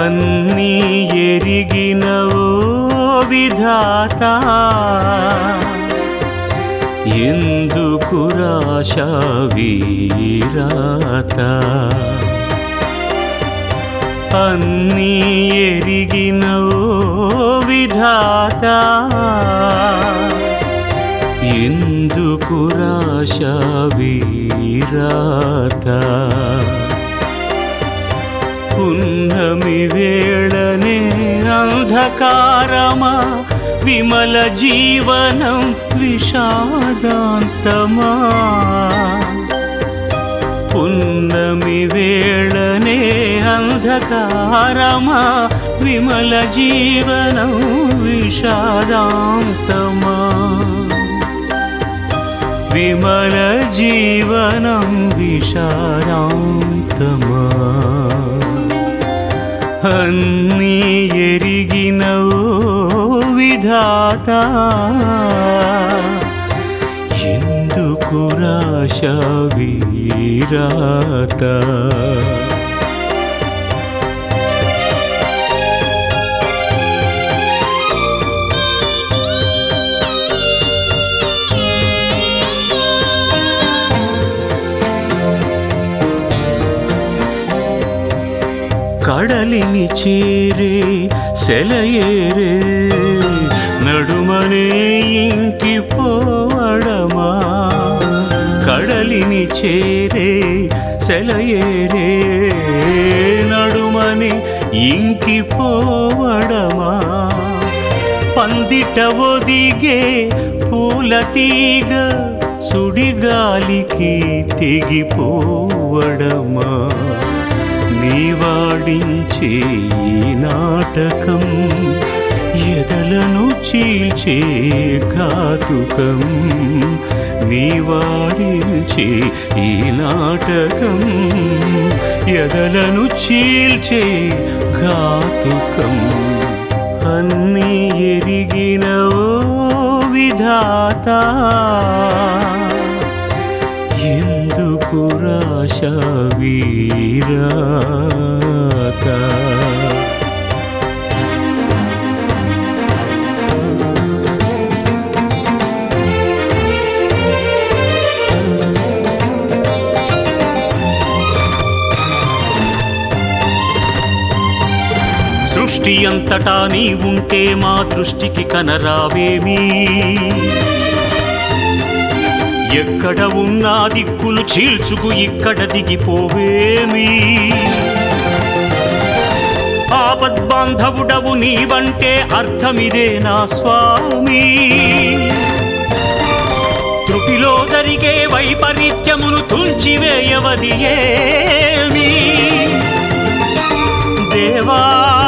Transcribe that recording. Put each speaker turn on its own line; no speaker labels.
అన్నీ ఎరిగినవో విధాత ఎందుకు రాశ వీరాత అన్నీ ఎరిగినవో విధాత ఎందుకు రాశ వీరాత పున్నమి వేళనే అంధకారమా విమల జీవనం విషాదాంతమా పున్నమి వేళనే అంధకారమా విమల జీవనం విషాదాంతమా విమల జీవనం విషాదాంతమా అన్నీ ఎరిగినవో విధాత ఎందుకు రాశ వీరాత కడలిని చేరే సెలయేరే నడుమనే ఇంకి పోవడమా కడలిని చేరే సెలయేరే నడుమనే ఇంకి పోవడమా పందిట ఒదిగే పూల తీగ సుడిగాలికి తెగిపోవడమా నీవాడించే ఈ నాటకం ఎదలను చీల్చే ఘాతుకం నీవాడించే ఈ నాటకం ఎదలను చీల్చే ఘాతుకం అన్నీ ఎరిగినవో విధాత ఎందుకు రాశ వీరాత సృష్టి అంతటా నీ ఉంటే మా దృష్టికి కనరావేమీ ఎక్కడ ఉన్నా దిక్కులు చీల్చుకు ఇక్కడ దిగిపోవేమి ఆపద్బాంధవుడవు నీవంటే అర్థమిదే నా స్వామి త్రుటిలో జరిగే వైపరీత్యమును తుంచివేయవది ఏమి దేవా